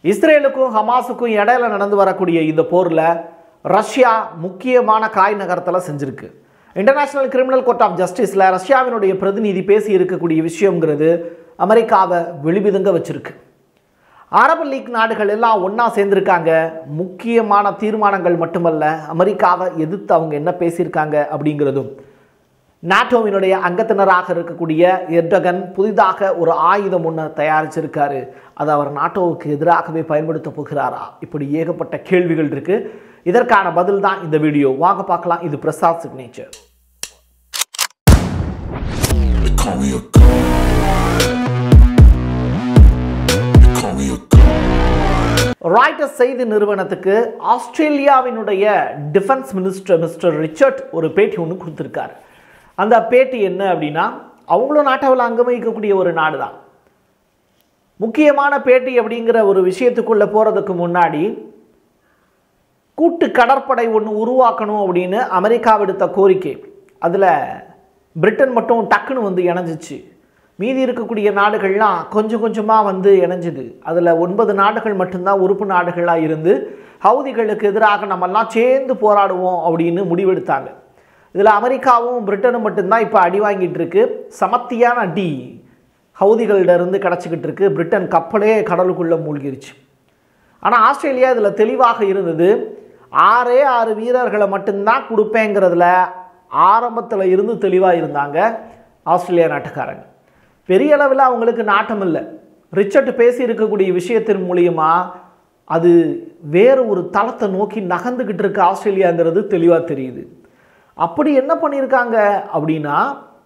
இஸ்ரேலுக்கும் ஹமாஸுக்கும் இடையில நடந்து வரக்கூடிய இந்த போரில் ரஷ்யா முக்கியமான காய் நகரத்தில் செஞ்சிருக்கு இன்டர்நேஷனல் கிரிமினல் கோர்ட் ஆஃப் ஜஸ்டிஸில் ரஷ்யாவினுடைய பிரதிநிதி பேசி இருக்கக்கூடிய விஷயங்கிறது அமெரிக்காவை வெளிவிதங்க வச்சிருக்கு அரபு லீக் நாடுகள் எல்லாம் ஒன்றா சேர்ந்திருக்காங்க முக்கியமான தீர்மானங்கள் மட்டுமல்ல அமெரிக்காவை எதிர்த்து அவங்க என்ன பேசியிருக்காங்க அப்படிங்கிறதும் நாட்டோவினுடைய அங்கத்தினராக இருக்கக்கூடிய எர்டகன் புதிதாக ஒரு ஆயுதம் ஒன்று தயாரிச்சிருக்காரு அதை அவர் நாட்டோவுக்கு எதிராகவே பயன்படுத்த போகிறாரா இப்படி ஏகப்பட்ட கேள்விகள் இருக்கு இதற்கான பதில் தான் இந்த வீடியோ வாங்க பார்க்கலாம் இது Prasad signature They call me a god. They call me a god. Reuters செய்தி நிறுவனத்துக்கு ஆஸ்திரேலியாவினுடைய டிஃபென்ஸ் மினிஸ்டர் மிஸ்டர் ரிச்சர்ட் ஒரு பேட்டி ஒன்று கொடுத்துருக்காரு அந்த பேட்டி என்ன அப்படின்னா அவங்களும் நாட்டவில் அங்கம் வகிக்கக்கூடிய ஒரு நாடு தான் முக்கியமான பேட்டி அப்படிங்கிற ஒரு விஷயத்துக்குள்ளே போகிறதுக்கு முன்னாடி கூட்டு கடற்படை ஒன்று உருவாக்கணும் அப்படின்னு அமெரிக்கா விடுத்த கோரிக்கை அதில் பிரிட்டன் மட்டும் டக்குன்னு வந்து இணைஞ்சிச்சு மீதி இருக்கக்கூடிய நாடுகள்லாம் கொஞ்சம் கொஞ்சமாக வந்து இணைஞ்சுது அதில் ஒன்பது நாடுகள் மட்டும்தான் உறுப்பு நாடுகளாக இருந்து ஹவுதிகளுக்கு எதிராக நம்மெல்லாம் சேர்ந்து போராடுவோம் அப்படின்னு முடிவெடுத்தாங்க இதில் அமெரிக்காவும் பிரிட்டனும் மட்டும்தான் இப்போ அடி வாங்கிட்டு இருக்கு சமத்தியான அடி ஹவுதிகளிட இருந்து கிடச்சிக்கிட்டு இருக்கு பிரிட்டன் கப்பலே கடலுக்குள்ளே மூழ்கிருச்சு ஆனால் ஆஸ்திரேலியா இதில் தெளிவாக இருந்தது ஆறே ஆறு வீரர்களை மட்டும்தான் கொடுப்பேங்கிறதுல ஆரம்பத்தில் இருந்து தெளிவாக இருந்தாங்க ஆஸ்திரேலியா நாட்டுக்காரங்க பெரிய அளவில் அவங்களுக்கு நாட்டம் இல்லை ரிச்சர்ட் பேசி இருக்கக்கூடிய விஷயத்தின் மூலியமா அது வேறு ஒரு தளத்தை நோக்கி நகர்ந்துக்கிட்டு இருக்க ஆஸ்திரேலியாங்கிறது தெளிவாக தெரியுது அப்படி என்ன பண்ணியிருக்காங்க அப்படின்னா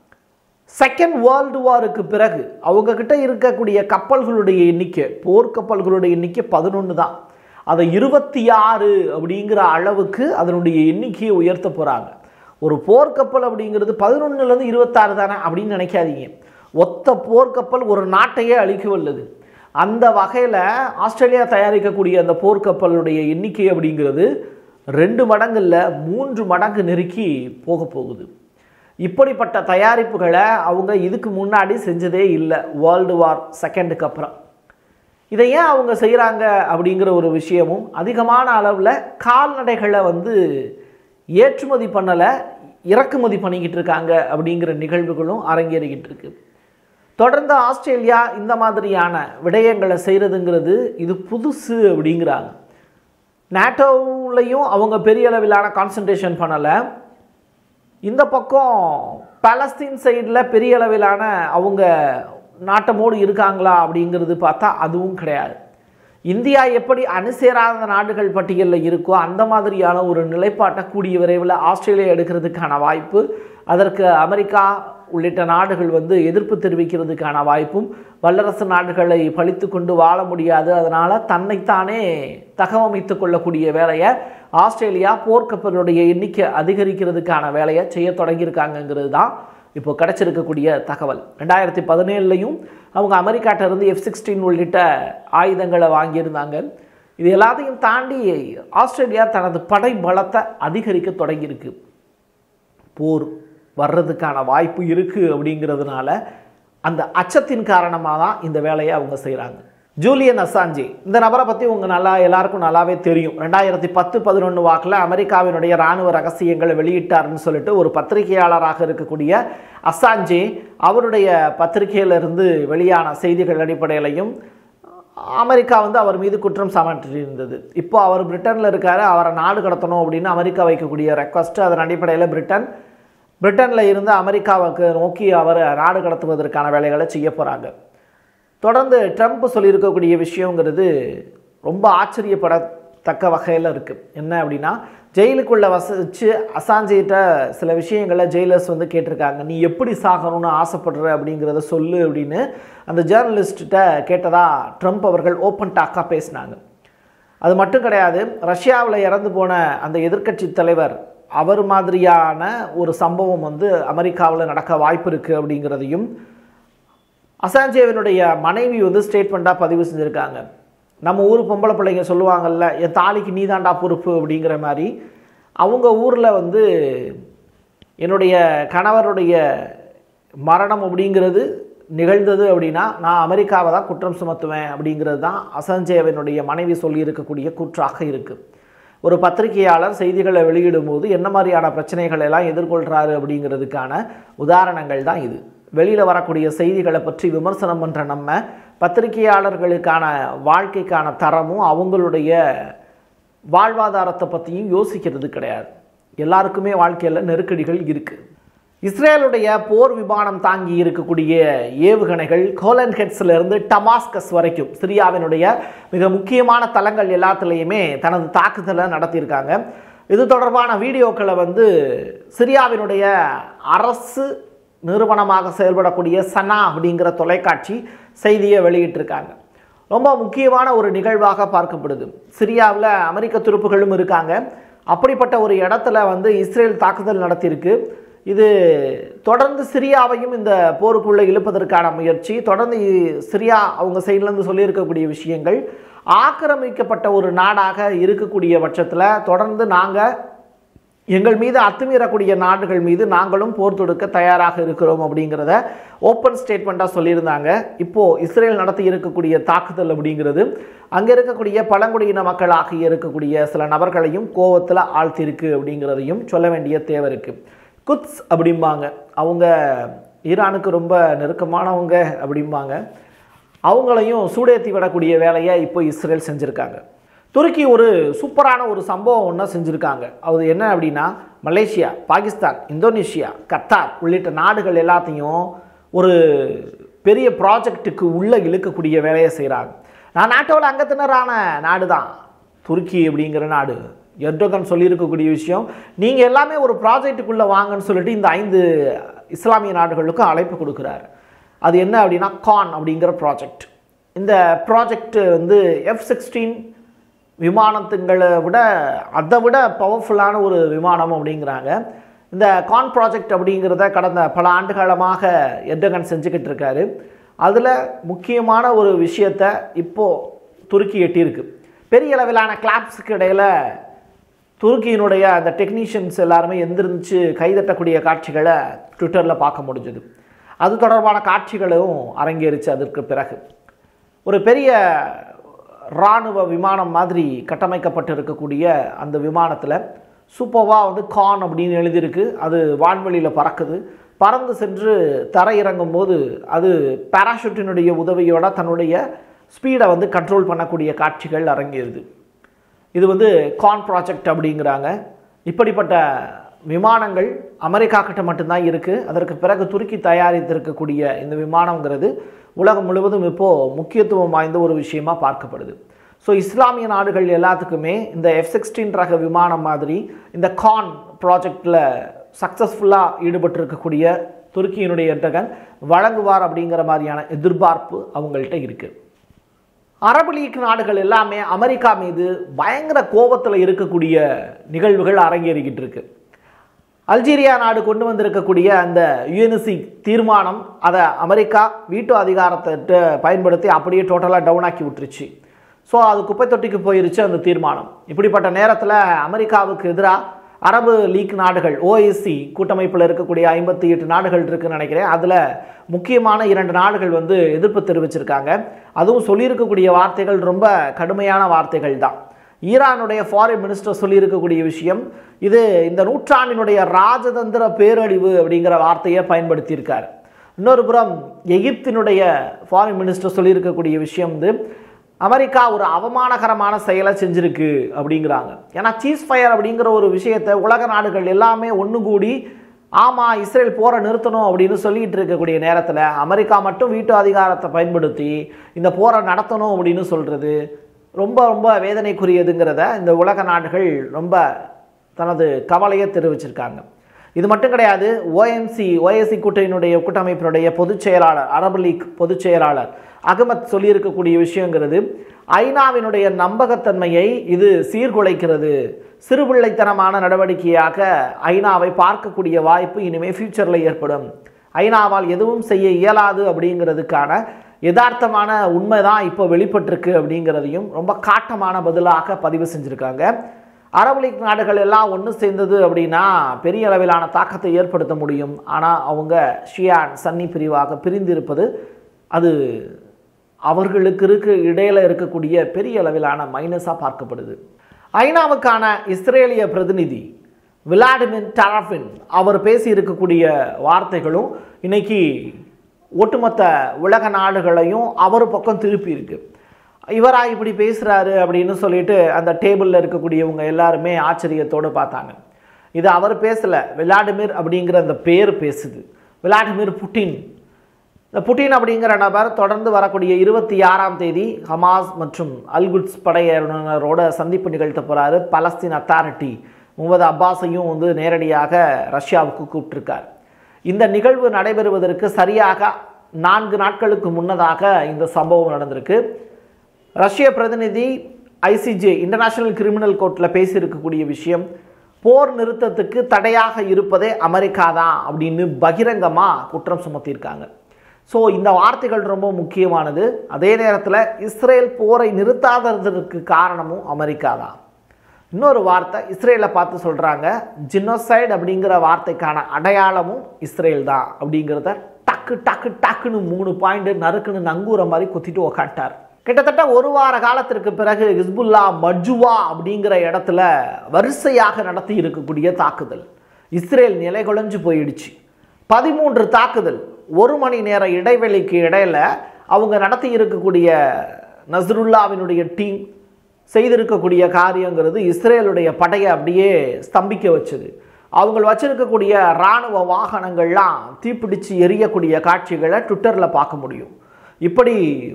செகண்ட் வேர்ல்டு வாருக்கு பிறகு அவங்க கிட்ட இருக்கக்கூடிய கப்பல்களுடைய எண்ணிக்கை போர்க்கப்பல்களுடைய எண்ணிக்கை பதினொன்று தான் அதை இருபத்தி ஆறு அப்படிங்கிற அளவுக்கு அதனுடைய எண்ணிக்கையை உயர்த்த போகிறாங்க ஒரு போர்க்கப்பல் அப்படிங்கிறது பதினொன்றுலேருந்து இருபத்தாறு தானே அப்படின்னு நினைக்காதீங்க ஒத்த போர்க்கப்பல் ஒரு நாட்டையே அழிக்க வல்லது அந்த வகையில் ஆஸ்திரேலியா தயாரிக்கக்கூடிய அந்த போர்க்கப்பலுடைய எண்ணிக்கை அப்படிங்கிறது ரெண்டு மடங்குல மூன்று மடங்கு நெருக்கி போக போகுது இப்படிப்பட்ட தயாரிப்புகளை அவங்க இதுக்கு முன்னாடி செஞ்சதே இல்லை வேர்ல்டு வார் செகண்டுக்கு அப்புறம் இதை ஏன் அவங்க செய்கிறாங்க அப்படிங்கிற ஒரு விஷயமும் அதிகமான அளவில் கால்நடைகளை வந்து ஏற்றுமதி பண்ணலை இறக்குமதி பண்ணிக்கிட்டு இருக்காங்க அப்படிங்கிற நிகழ்வுகளும் அரங்கேறிக்கிட்டு இருக்கு தொடர்ந்து ஆஸ்திரேலியா இந்த மாதிரியான விடயங்களை செய்கிறதுங்கிறது இது புதுசு அப்படிங்கிறாங்க நேட்டோவுலையும் அவங்க பெரிய அளவிலான கான்சன்ட்ரேஷன் பண்ணலை இந்த பக்கம் பாலஸ்தீன் சைடில் பெரிய அளவிலான அவங்க நாட்டமோடு இருக்காங்களா அப்படிங்கிறது பார்த்தா அதுவும் கிடையாது இந்தியா எப்படி அணுசேராத நாடுகள் பட்டியலில் இருக்கோ அந்த மாதிரியான ஒரு நிலைப்பாட்டை கூடிய விரைவில் ஆஸ்திரேலியா எடுக்கிறதுக்கான வாய்ப்பு அதற்கு அமெரிக்கா உள்ளிட்ட நாடுகள் வந்து எதிர்ப்பு தெரிவிக்கிறதுக்கான வாய்ப்பும் வல்லரசு நாடுகளை பழித்து கொண்டு வாழ முடியாது அதனால் தன்னைத்தானே தகவமைத்து கொள்ளக்கூடிய வேலையை ஆஸ்திரேலியா போர்க்கப்பலுடைய எண்ணிக்கை அதிகரிக்கிறதுக்கான வேலையை செய்ய தொடங்கியிருக்காங்கங்கிறது தான் இப்போ கிடச்சிருக்கக்கூடிய தகவல் ரெண்டாயிரத்தி பதினேழுலையும் அவங்க அமெரிக்காட்ட இருந்து எஃப் சிக்ஸ்டீன் உள்ளிட்ட ஆயுதங்களை வாங்கியிருந்தாங்க இது எல்லாத்தையும் தாண்டி ஆஸ்திரேலியா தனது படை பலத்தை அதிகரிக்க தொடங்கியிருக்கு போர் வர்றதுக்கான வாய்ப்பு இருக்குது அப்படிங்கிறதுனால அந்த அச்சத்தின் காரணமாக தான் இந்த வேலையை அவங்க செய்கிறாங்க ஜூலியன் அசாஞ்சி இந்த நபரை பற்றி உங்கள் நல்லா எல்லாருக்கும் நல்லாவே தெரியும் ரெண்டாயிரத்தி பத்து பதினொன்று வாக்கில் அமெரிக்காவினுடைய இராணுவ ரகசியங்களை வெளியிட்டாருன்னு சொல்லிட்டு ஒரு பத்திரிகையாளராக இருக்கக்கூடிய அசாஞ்சி அவருடைய பத்திரிகையிலிருந்து வெளியான செய்திகள் அடிப்படையிலையும் அமெரிக்கா வந்து அவர் மீது குற்றம் சாட்டியிருந்தது இப்போ அவர் பிரிட்டனில் இருக்காரு அவரை நாடு கடத்தணும் அப்படின்னு அமெரிக்கா வைக்கக்கூடிய ரெக்வஸ்ட் அதன் அடிப்படையில் பிரிட்டன் பிரிட்டனில் இருந்து அமெரிக்காவுக்கு நோக்கி அவர் நாடு கடத்துவதற்கான வேலைகளை செய்ய போகிறாங்க தொடர்ந்து ட்ரம்ப் சொல்லியிருக்கக்கூடிய விஷயங்கிறது ரொம்ப ஆச்சரியப்படத்தக்க வகையில் இருக்குது என்ன அப்படின்னா ஜெயிலுக்குள்ளே வசிச்சு அசாஞ்சிகிட்ட சில விஷயங்களை ஜெயிலர்ஸ் வந்து கேட்டிருக்காங்க நீ எப்படி சாகணும்னு ஆசைப்படுற அப்படிங்கிறத சொல்லு அப்படின்னு அந்த ஜேர்னலிஸ்ட்ட கேட்டதா ட்ரம்ப் அவர்கள் ஓப்பன் டாக்காக பேசினாங்க அது மட்டும் கிடையாது ரஷ்யாவில் இறந்து போன அந்த எதிர்க்கட்சி தலைவர் அவர் மாதிரியான ஒரு சம்பவம் வந்து அமெரிக்காவில் நடக்க வாய்ப்பு இருக்குது அப்படிங்கிறதையும் அசாஞ்சேவினுடைய மனைவி வந்து ஸ்டேட்மெண்ட்டாக பதிவு செஞ்சுருக்காங்க நம்ம ஊர் பொம்பளை பிள்ளைங்க சொல்லுவாங்கல்ல என் தாலிக்கு நீ தாண்டா பொறுப்பு அப்படிங்கிற மாதிரி அவங்க ஊரில் வந்து என்னுடைய கணவருடைய மரணம் அப்படிங்கிறது நிகழ்ந்தது அப்படின்னா நான் அமெரிக்காவை தான் குற்றம் சுமத்துவேன் அப்படிங்கிறது தான் அசஞ்சேவனுடைய மனைவி சொல்லியிருக்கக்கூடிய கூற்றாக இருக்குது ஒரு பத்திரிகையாளர் செய்திகளை வெளியிடும்போது என்ன மாதிரியான பிரச்சனைகள் எல்லாம் எதிர்கொள்கிறாரு அப்படிங்கிறதுக்கான உதாரணங்கள் தான் இது வெளியில் வரக்கூடிய செய்திகளை பற்றி விமர்சனம் பண்ணுற நம்ம பத்திரிகையாளர்களுக்கான வாழ்க்கைக்கான தரமும் அவங்களுடைய வாழ்வாதாரத்தை பற்றியும் யோசிக்கிறது கிடையாது எல்லாருக்குமே வாழ்க்கையில் நெருக்கடிகள் இருக்குது இஸ்ரேலுடைய போர் விமானம் தாங்கி இருக்கக்கூடிய ஏவுகணைகள் கோலன் ஹெட்ஸ்ல இருந்து டமாஸ்கஸ் வரைக்கும் சிரியாவினுடைய மிக முக்கியமான தளங்கள் எல்லாத்துலேயுமே தனது தாக்குதலை நடத்தியிருக்காங்க இது தொடர்பான வீடியோக்களை வந்து சிரியாவினுடைய அரசு நிறுவனமாக செயல்படக்கூடிய சனா அப்படிங்கிற தொலைக்காட்சி செய்தியை வெளியிட்டிருக்காங்க ரொம்ப முக்கியமான ஒரு நிகழ்வாக பார்க்கப்படுது சிரியாவில் அமெரிக்க துருப்புகளும் இருக்காங்க அப்படிப்பட்ட ஒரு இடத்துல வந்து இஸ்ரேல் தாக்குதல் நடத்தியிருக்கு இது தொடர்ந்து சிரியாவையும் இந்த போருக்குள்ளே இழுப்பதற்கான முயற்சி தொடர்ந்து இ- சிரியா அவங்க சைட்லேருந்து சொல்லியிருக்கக்கூடிய விஷயங்கள் ஆக்கிரமிக்கப்பட்ட ஒரு நாடாக இருக்கக்கூடிய பட்சத்தில் தொடர்ந்து நாங்கள் எங்கள் மீது அத்துமீறக்கூடிய நாடுகள் மீது நாங்களும் போர் தொடுக்க தயாராக இருக்கிறோம் அப்படிங்கிறத ஓப்பன் ஸ்டேட்மெண்ட்டாக சொல்லியிருந்தாங்க இப்போது இஸ்ரேல் நடத்தி இருக்கக்கூடிய தாக்குதல் அப்படிங்கிறது அங்கே இருக்கக்கூடிய பழங்குடியின மக்களாக இருக்கக்கூடிய சில நபர்களையும் கோவத்தில் ஆழ்த்திருக்கு அப்படிங்கிறதையும் சொல்ல வேண்டிய தேவை இருக்குது குத்ஸ் அப்படிம்பாங்க அவங்க ஈரானுக்கு ரொம்ப நெருக்கமானவங்க அப்படிம்பாங்க அவங்களையும் சூடேத்தி விடக்கூடிய வேலையை இப்போ இஸ்ரேல் செஞ்சுருக்காங்க துருக்கி ஒரு சூப்பரான ஒரு சம்பவம் ஒன்றா செஞ்சுருக்காங்க அது என்ன அப்படின்னா மலேசியா பாகிஸ்தான் இந்தோனேஷியா கத்தார் உள்ளிட்ட நாடுகள் எல்லாத்தையும் ஒரு பெரிய ப்ராஜெக்ட்டுக்கு உள்ளே இழுக்கக்கூடிய வேலையை செய்கிறாங்க நான் நாட்டோட அங்கத்தினரான நாடு தான் துருக்கி அப்படிங்கிற நாடு எர்டோகன் சொல்லியிருக்கக்கூடிய விஷயம் நீங்கள் எல்லாமே ஒரு ப்ராஜெக்ட்டுக்குள்ளே வாங்கன்னு சொல்லிட்டு இந்த ஐந்து இஸ்லாமிய நாடுகளுக்கும் அழைப்பு கொடுக்குறாரு அது என்ன அப்படின்னா கான் அப்படிங்கிற ப்ராஜெக்ட் இந்த ப்ராஜெக்ட் வந்து எஃப் சிக்ஸ்டீன் விமானத்துங்களை விட அதை விட பவர்ஃபுல்லான ஒரு விமானம் அப்படிங்கிறாங்க இந்த கான் ப்ராஜெக்ட் அப்படிங்கிறத கடந்த பல ஆண்டு காலமாக எர்டகன் செஞ்சுக்கிட்டு இருக்காரு அதில் முக்கியமான ஒரு விஷயத்தை இப்போது துருக்கி எட்டியிருக்கு பெரிய அளவிலான கிளாப்ஸுக்கு இடையில் துருக்கியினுடைய அந்த டெக்னீஷியன்ஸ் எல்லாருமே எந்திரிச்சு கைதட்டக்கூடிய காட்சிகளை ட்விட்டரில் பார்க்க முடிஞ்சுது அது தொடர்பான காட்சிகளும் அரங்கேறிச்சு அதற்கு பிறகு ஒரு பெரிய இராணுவ விமானம் மாதிரி கட்டமைக்கப்பட்டு இருக்கக்கூடிய அந்த விமானத்தில் சூப்பர்வாக வந்து கான் அப்படின்னு எழுதியிருக்கு அது வான்வெளியில் பறக்குது பறந்து சென்று தரையிறங்கும் போது அது பாராஷூட்டினுடைய உதவியோட தன்னுடைய ஸ்பீடை வந்து கண்ட்ரோல் பண்ணக்கூடிய காட்சிகள் அரங்கேறுது இது வந்து கான் ப்ராஜெக்ட் அப்படிங்கிறாங்க இப்படிப்பட்ட விமானங்கள் அமெரிக்கா கிட்ட மட்டும்தான் இருக்குது அதற்கு பிறகு துருக்கி தயாரித்திருக்கக்கூடிய இந்த விமானங்கிறது உலகம் முழுவதும் இப்போது முக்கியத்துவம் வாய்ந்த ஒரு விஷயமா பார்க்கப்படுது ஸோ இஸ்லாமிய நாடுகள் எல்லாத்துக்குமே இந்த எஃப் சிக்ஸ்டீன் ரக விமானம் மாதிரி இந்த கான் ப்ராஜெக்டில் சக்ஸஸ்ஃபுல்லாக ஈடுபட்டிருக்கக்கூடிய துருக்கியினுடைய எட்டகன் வழங்குவார் அப்படிங்கிற மாதிரியான எதிர்பார்ப்பு அவங்கள்ட்ட இருக்குது அரபு லீக் நாடுகள் எல்லாமே அமெரிக்கா மீது பயங்கர கோபத்தில் இருக்கக்கூடிய நிகழ்வுகள் அரங்கேறிக்கிட்டு இருக்கு அல்ஜீரியா நாடு கொண்டு வந்திருக்கக்கூடிய அந்த யுஎன்சி தீர்மானம் அதை அமெரிக்கா வீட்டு அதிகாரத்தை பயன்படுத்தி அப்படியே டோட்டலாக டவுன் ஆக்கி விட்டுருச்சு ஸோ அது குப்பை தொட்டிக்கு போயிருச்சு அந்த தீர்மானம் இப்படிப்பட்ட நேரத்தில் அமெரிக்காவுக்கு எதிராக அரபு லீக் நாடுகள் ஓஎஸ்சி கூட்டமைப்பில் இருக்கக்கூடிய ஐம்பத்தி எட்டு நாடுகள் இருக்குன்னு நினைக்கிறேன் அதில் முக்கியமான இரண்டு நாடுகள் வந்து எதிர்ப்பு தெரிவிச்சிருக்காங்க அதுவும் சொல்லியிருக்கக்கூடிய வார்த்தைகள் ரொம்ப கடுமையான வார்த்தைகள் தான் ஈரானுடைய ஃபாரின் மினிஸ்டர் சொல்லியிருக்கக்கூடிய விஷயம் இது இந்த நூற்றாண்டினுடைய ராஜதந்திர பேரழிவு அப்படிங்கிற வார்த்தையை பயன்படுத்தியிருக்கார் இன்னொரு புறம் எகிப்தினுடைய ஃபாரின் மினிஸ்டர் சொல்லியிருக்கக்கூடிய விஷயம் வந்து அமெரிக்கா ஒரு அவமானகரமான செயலை செஞ்சிருக்கு அப்படிங்கிறாங்க ஏன்னா சீஸ் ஃபயர் அப்படிங்கிற ஒரு விஷயத்தை உலக நாடுகள் எல்லாமே ஒன்று கூடி ஆமாம் இஸ்ரேல் போரை நிறுத்தணும் அப்படின்னு சொல்லிட்டு இருக்கக்கூடிய நேரத்தில் அமெரிக்கா மட்டும் வீட்டு அதிகாரத்தை பயன்படுத்தி இந்த போரை நடத்தணும் அப்படின்னு சொல்கிறது ரொம்ப ரொம்ப வேதனைக்குரியதுங்கிறத இந்த உலக நாடுகள் ரொம்ப தனது கவலையை தெரிவிச்சிருக்காங்க இது மட்டும் கிடையாது ஓஎம்சி ஓஎஸ்சி கூட்டணியினுடைய கூட்டமைப்பினுடைய பொதுச் செயலாளர் அரபு லீக் பொதுச் செயலாளர் அகமத் சொல்லியிருக்கக்கூடிய விஷயங்கிறது ஐநாவினுடைய நம்பகத்தன்மையை இது சீர்குலைக்கிறது சிறுபிள்ளைத்தனமான நடவடிக்கையாக ஐநாவை பார்க்கக்கூடிய வாய்ப்பு இனிமேல் ஃப்யூச்சரில் ஏற்படும் ஐநாவால் எதுவும் செய்ய இயலாது அப்படிங்கிறதுக்கான யதார்த்தமான உண்மை தான் இப்போ வெளிப்பட்டிருக்கு அப்படிங்கிறதையும் ரொம்ப காட்டமான பதிலாக பதிவு செஞ்சுருக்காங்க அரபு லீக் நாடுகள் எல்லாம் ஒன்று சேர்ந்தது அப்படின்னா பெரிய அளவிலான தாக்கத்தை ஏற்படுத்த முடியும் ஆனால் அவங்க ஷியான் சன்னி பிரிவாக பிரிந்திருப்பது அது அவர்களுக்கு இருக்க இடையில இருக்கக்கூடிய பெரிய அளவிலான மைனஸாக பார்க்கப்படுது ஐநாவுக்கான இஸ்ரேலிய பிரதிநிதி விளாடிமிர் டராஃபின் அவர் பேசி இருக்கக்கூடிய வார்த்தைகளும் இன்னைக்கு ஒட்டுமொத்த உலக நாடுகளையும் அவர் பக்கம் திருப்பி இருக்கு இவரா இப்படி பேசுகிறாரு அப்படின்னு சொல்லிட்டு அந்த டேபிளில் இருக்கக்கூடியவங்க எல்லாருமே ஆச்சரியத்தோடு பார்த்தாங்க இது அவர் பேசலை விளாடிமிர் அப்படிங்கிற அந்த பேர் பேசுது விளாடிமிர் புட்டின் இந்த புட்டின் அப்படிங்கிற நபர் தொடர்ந்து வரக்கூடிய இருபத்தி ஆறாம் தேதி ஹமாஸ் மற்றும் அல்குட்ஸ் படையினரோட சந்திப்பு நிகழ்த்த போகிறாரு பலஸ்தீன் அத்தாரிட்டி முகமது அப்பாஸையும் வந்து நேரடியாக ரஷ்யாவுக்கு கூப்பிட்டிருக்கார் இந்த நிகழ்வு நடைபெறுவதற்கு சரியாக நான்கு நாட்களுக்கு முன்னதாக இந்த சம்பவம் நடந்திருக்கு ரஷ்ய பிரதிநிதி ஐசிஜே இன்டர்நேஷனல் கிரிமினல் கோர்ட்டில் பேசியிருக்கக்கூடிய விஷயம் போர் நிறுத்தத்துக்கு தடையாக இருப்பதே அமெரிக்கா தான் அப்படின்னு பகிரங்கமாக குற்றம் சுமத்தியிருக்காங்க ஸோ இந்த வார்த்தைகள் ரொம்ப முக்கியமானது அதே நேரத்தில் இஸ்ரேல் போரை நிறுத்தாததற்கு காரணமும் அமெரிக்கா தான் இன்னொரு வார்த்தை இஸ்ரேலை பார்த்து சொல்கிறாங்க ஜினோசைடு அப்படிங்கிற வார்த்தைக்கான அடையாளமும் இஸ்ரேல் தான் அப்படிங்கிறத டக்கு டக்கு டக்குன்னு மூணு பாயிண்ட் நறுக்குன்னு நங்கூர மாதிரி குத்திட்டு உக்காட்டார் கிட்டத்தட்ட ஒரு வார காலத்திற்கு பிறகு ஹிஸ்புல்லா மஜ்வா அப்படிங்கிற இடத்துல வரிசையாக நடத்தி இருக்கக்கூடிய தாக்குதல் இஸ்ரேல் நிலை குலைஞ்சு போயிடுச்சு பதிமூன்று தாக்குதல் ஒரு மணி நேர இடைவெளிக்கு இடையில அவங்க நடத்தி இருக்கக்கூடிய நஸ்ருல்லாவினுடைய டீம் செய்திருக்கக்கூடிய காரியங்கிறது இஸ்ரேலுடைய படையை அப்படியே ஸ்தம்பிக்க வச்சது அவங்க வச்சிருக்கக்கூடிய இராணுவ வாகனங்கள்லாம் தீப்பிடிச்சு எரியக்கூடிய காட்சிகளை ட்விட்டரில் பார்க்க முடியும் இப்படி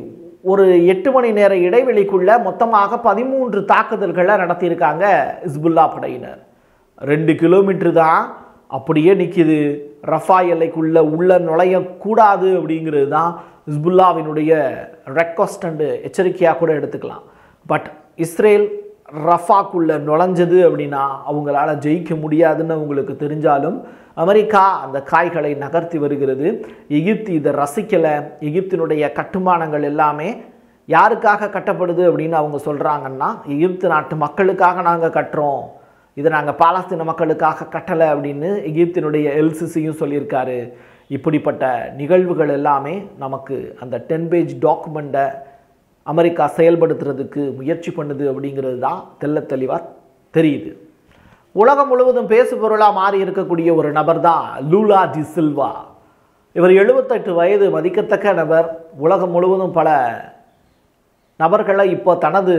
ஒரு எட்டு மணி நேர இடைவெளிக்குள்ள மொத்தமாக பதிமூன்று தாக்குதல்களை நடத்தியிருக்காங்க இஸ்புல்லா படையினர் ரெண்டு கிலோமீட்டர் தான் அப்படியே நிற்கிது ரஃபா எல்லைக்குள்ள உள்ள நுழையக்கூடாது அப்படிங்கிறது தான் ஹிஸ்புல்லாவினுடைய ரெக்வஸ்ட் அண்டு எச்சரிக்கையாக கூட எடுத்துக்கலாம் பட் இஸ்ரேல் ரஃபாக்குள்ள நுழைஞ்சது அப்படின்னா அவங்களால ஜெயிக்க முடியாதுன்னு அவங்களுக்கு தெரிஞ்சாலும் அமெரிக்கா அந்த காய்களை நகர்த்தி வருகிறது எகிப்து இதை ரசிக்கலை எகிப்தினுடைய கட்டுமானங்கள் எல்லாமே யாருக்காக கட்டப்படுது அப்படின்னு அவங்க சொல்கிறாங்கன்னா எகிப்து நாட்டு மக்களுக்காக நாங்கள் கட்டுறோம் இதை நாங்கள் பாலஸ்தீன மக்களுக்காக கட்டலை அப்படின்னு எகிப்தினுடைய எல்சிசியும் சொல்லியிருக்காரு இப்படிப்பட்ட நிகழ்வுகள் எல்லாமே நமக்கு அந்த டென் பேஜ் டாக்குமெண்ட்டை அமெரிக்கா செயல்படுத்துறதுக்கு முயற்சி பண்ணுது அப்படிங்கிறது தான் தெள்ள தெளிவாக தெரியுது உலகம் முழுவதும் பேசு பொருளாக மாறி இருக்கக்கூடிய ஒரு நபர் தான் லூலா டி சில்வா இவர் எழுபத்தெட்டு வயது மதிக்கத்தக்க நபர் உலகம் முழுவதும் பல நபர்களை இப்போ தனது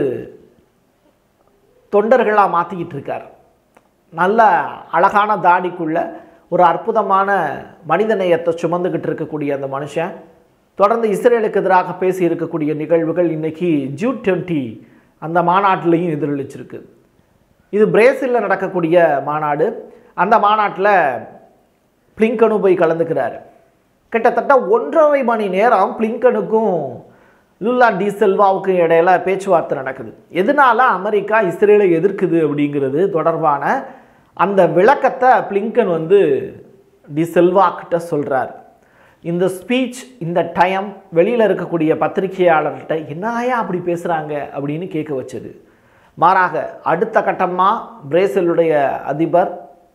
தொண்டர்களாக மாற்றிக்கிட்டு இருக்கார் நல்ல அழகான தாடிக்குள்ள ஒரு அற்புதமான மனிதநேயத்தை சுமந்துக்கிட்டு இருக்கக்கூடிய அந்த மனுஷன் தொடர்ந்து இஸ்ரேலுக்கு எதிராக பேசி இருக்கக்கூடிய நிகழ்வுகள் இன்னைக்கு ஜூ டுவெண்ட்டி அந்த மாநாட்டிலையும் எதிரொலிச்சிருக்கு இது பிரேசிலில் நடக்கக்கூடிய மாநாடு அந்த மாநாட்டில் பிளிங்கனும் போய் கலந்துக்கிறாரு கிட்டத்தட்ட ஒன்றரை மணி நேரம் பிளிங்கனுக்கும் லுல்லா டி செல்வாவுக்கும் இடையில பேச்சுவார்த்தை நடக்குது எதனால அமெரிக்கா இஸ்ரேலை எதிர்க்குது அப்படிங்கிறது தொடர்பான அந்த விளக்கத்தை பிளிங்கன் வந்து டி செல்வா கிட்ட சொல்கிறார் இந்த ஸ்பீச் இந்த டைம் வெளியில் இருக்கக்கூடிய பத்திரிகையாளர்கிட்ட என்னையா அப்படி பேசுகிறாங்க அப்படின்னு கேட்க வச்சது மாறாக அடுத்த கட்டமாக பிரேசிலுடைய அதிபர்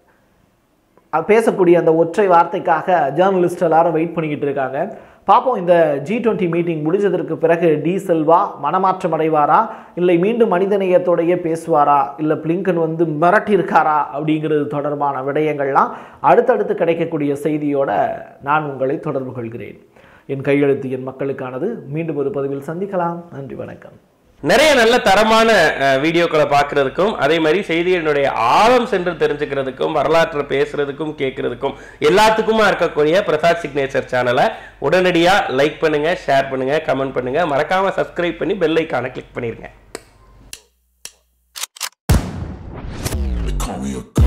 அஹ் பேசக்கூடிய அந்த ஒற்றை வார்த்தைக்காக ஜேர்னலிஸ்ட் எல்லாரும் வெயிட் பண்ணிக்கிட்டு இருக்காங்க பார்ப்போம் இந்த ஜி டுவெண்ட்டி மீட்டிங் முடிஞ்சதற்கு பிறகு டி செல்வா மனமாற்றம் அடைவாரா இல்லை மீண்டும் மனிதநேயத்தோடையே பேசுவாரா இல்லை பிளிங்கன் வந்து மிரட்டி இருக்காரா அப்படிங்கிறது தொடர்பான விடயங்கள்லாம் அடுத்தடுத்து கிடைக்கக்கூடிய செய்தியோட நான் உங்களை தொடர்பு கொள்கிறேன் என் கையெழுத்து என் மக்களுக்கானது மீண்டும் ஒரு பதிவில் சந்திக்கலாம் நன்றி வணக்கம் நிறைய நல்ல தரமான அஹ், வீடியோக்களை பார்க்கறதுக்கும் அதே மாதிரி செய்திகளினுடைய ஆழம் சென்று தெரிஞ்சுக்கிறதுக்கும் வரலாற்றை பேசுறதுக்கும் கேட்கறதுக்கும் எல்லாத்துக்குமா இருக்கக்கூடிய பிரசாத் சிக்னேச்சர் சேனலை உடனடியா லைக் பண்ணுங்க ஷேர் பண்ணுங்க கமெண்ட் பண்ணுங்க மறக்காம சப்ஸ்கிரைப் பண்ணி பெல் ஐக்கானை கிளிக் பண்ணிருங்க They call me a